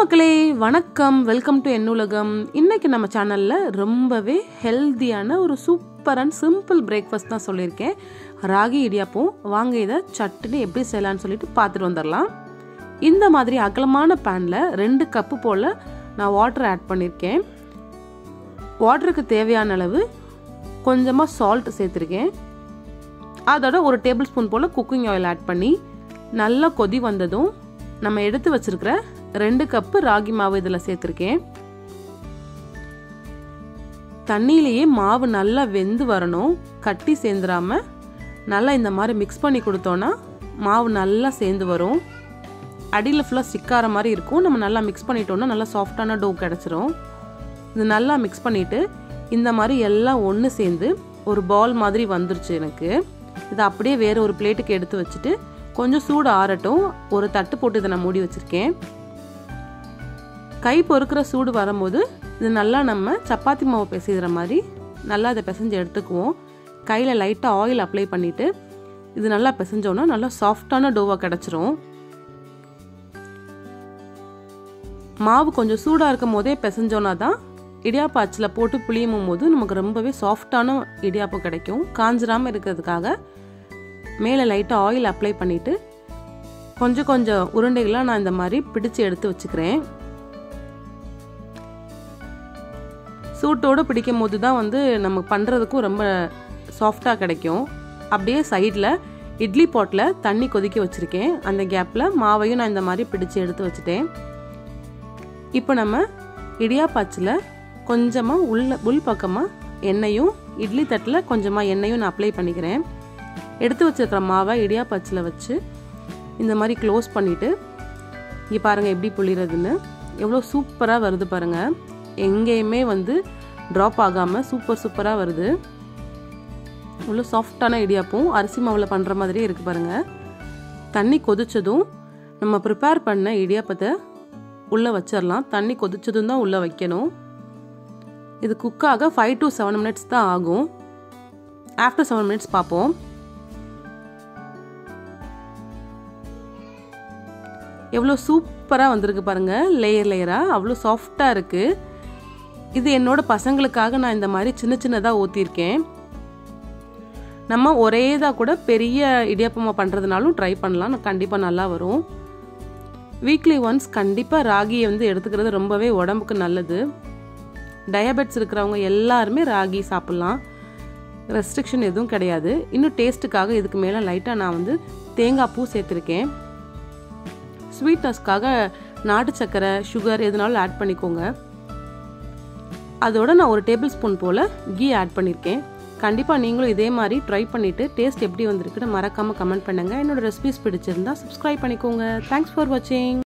மக்களே வணக்கம் welcome to என்னுலகம் இன்னைக்கு நம்ம சேனலில் ரொம்பவே ஹெல்த்தியான ஒரு சூப்பர் அண்ட் சிம்பிள் பிரேக்ஃபாஸ்ட் தான் சொல்லியிருக்கேன் ராகி இடியாப்பம் வாங்க இதை சட்டுன்னு எப்படி செய்யலாம்னு சொல்லிட்டு பார்த்துட்டு வந்துடலாம் இந்த மாதிரி அகலமான பேனில் ரெண்டு கப்பு போல் நான் வாட்டர் ஆட் பண்ணியிருக்கேன் வாட்டருக்கு தேவையான அளவு கொஞ்சமாக சால்ட் சேர்த்துருக்கேன் அதோட ஒரு டேபிள் ஸ்பூன் போல் குக்கிங் ஆயில் ஆட் பண்ணி நல்லா கொதி வந்ததும் நம்ம எடுத்து வச்சிருக்கிற ரெண்டு கப்பு ராகி மாவு இதில் சேர்த்துருக்கேன் தண்ணியிலேயே மாவு நல்லா வெந்து வரணும் கட்டி சேர்ந்துடாம நல்லா இந்த மாதிரி மிக்ஸ் பண்ணி கொடுத்தோன்னா மாவு நல்லா சேர்ந்து வரும் அடியில் ஃபுல்லாக சிக்கார மாதிரி இருக்கும் நம்ம நல்லா மிக்ஸ் பண்ணிட்டோன்னா நல்லா சாஃப்டான டோ கிடச்சிரும் இது நல்லா மிக்ஸ் பண்ணிவிட்டு இந்த மாதிரி எல்லாம் ஒன்று சேர்ந்து ஒரு பால் மாதிரி வந்துருச்சு எனக்கு இதை அப்படியே வேறு ஒரு பிளேட்டுக்கு எடுத்து வச்சுட்டு கொஞ்சம் சூடு ஆறட்டும் ஒரு தட்டு போட்டு இதை நான் மூடி வச்சுருக்கேன் கை பொறுக்கிற சூடு வரும்போது இது நல்லா நம்ம சப்பாத்தி மாவு பிசைகிற மாதிரி நல்லா அதை பிசைஞ்சு எடுத்துக்குவோம் கையில் லைட்டாக ஆயில் அப்ளை பண்ணிவிட்டு இது நல்லா பிசைஞ்சோன்னா நல்லா சாஃப்டான டோவாக கிடச்சிரும் மாவு கொஞ்சம் சூடாக இருக்கும் போதே பிசைஞ்சோன்னா தான் இடியாப்பம் அச்சில் போட்டு புளியும் போது நமக்கு ரொம்பவே சாஃப்டான இடியாப்பம் கிடைக்கும் காஞ்சிராமல் இருக்கிறதுக்காக மேலே லைட்டாக ஆயில் அப்ளை பண்ணிவிட்டு கொஞ்சம் கொஞ்சம் உருண்டைகளாக நான் இந்த மாதிரி பிடிச்சு எடுத்து வச்சுக்கிறேன் சூட்டோடு பிடிக்கும் போது தான் வந்து நம்ம பண்ணுறதுக்கும் ரொம்ப சாஃப்டாக கிடைக்கும் அப்படியே சைடில் இட்லி பாட்டில் தண்ணி கொதிக்க வச்சுருக்கேன் அந்த கேப்பில் மாவையும் நான் இந்த மாதிரி பிடிச்சு எடுத்து வச்சுட்டேன் இப்போ நம்ம இடியாப்பாச்சில் கொஞ்சமாக உள்ள உள் பக்கமாக எண்ணெயும் இட்லி தட்டில் கொஞ்சமாக எண்ணெயும் நான் அப்ளை பண்ணிக்கிறேன் எடுத்து வச்சுருக்கிற மாவை இடியாப்பாச்சில் வச்சு இந்த மாதிரி க்ளோஸ் பண்ணிவிட்டு இங்கே பாருங்கள் எப்படி புளிறதுன்னு எவ்வளோ சூப்பராக வருது பாருங்கள் எங்கேயுமே வந்து ட்ராப் ஆகாமல் சூப்பர் சூப்பராக வருது இவ்வளோ சாஃப்டான இடியாப்பம் அரிசி மாவில் பண்ணுற மாதிரியே இருக்குது பாருங்கள் தண்ணி கொதிச்சதும் நம்ம ப்ரிப்பேர் பண்ண இடியாப்பத்தை உள்ளே வச்சிடலாம் தண்ணி கொதிச்சதும் தான் உள்ளே வைக்கணும் இது குக்காக ஃபைவ் டு செவன் மினிட்ஸ் தான் ஆகும் ஆஃப்டர் செவன் மினிட்ஸ் பார்ப்போம் எவ்வளோ சூப்பராக வந்திருக்கு பாருங்கள் லேயர் லேயராக அவ்வளோ சாஃப்டாக இருக்குது இது என்னோட பசங்களுக்காக நான் இந்த மாதிரி சின்ன சின்னதாக ஊற்றிருக்கேன் நம்ம ஒரே இதாக கூட பெரிய இடியாப்பமாக பண்ணுறதுனாலும் ட்ரை பண்ணலாம் கண்டிப்பாக நல்லா வரும் வீக்லி ஒன்ஸ் கண்டிப்பாக ராகியை வந்து எடுத்துக்கிறது ரொம்பவே உடம்புக்கு நல்லது டயபெட்ஸ் இருக்கிறவங்க எல்லாருமே ராகி சாப்பிட்லாம் ரெஸ்ட்ரிக்ஷன் எதுவும் கிடையாது இன்னும் டேஸ்ட்டுக்காக இதுக்கு மேலே லைட்டாக நான் வந்து தேங்காய் பூ சேர்த்துருக்கேன் ஸ்வீட்னஸ்க்காக நாட்டு சக்கரை சுகர் எதுனாலும் ஆட் பண்ணிக்கோங்க அதோட நான் ஒரு டேபிள் ஸ்பூன் போல் கீ ஆட் பண்ணியிருக்கேன் கண்டிப்பாக நீங்களும் இதே மாதிரி ட்ரை பண்ணிவிட்டு டேஸ்ட் எப்படி வந்திருக்குன்னு மறக்காமல் கமெண்ட் பண்ணுங்கள் என்னோட ரெசிபிஸ் பிடிச்சிருந்தா சப்ஸ்கிரைப் பண்ணிக்கோங்க தேங்க்ஸ் ஃபார் வாட்சிங்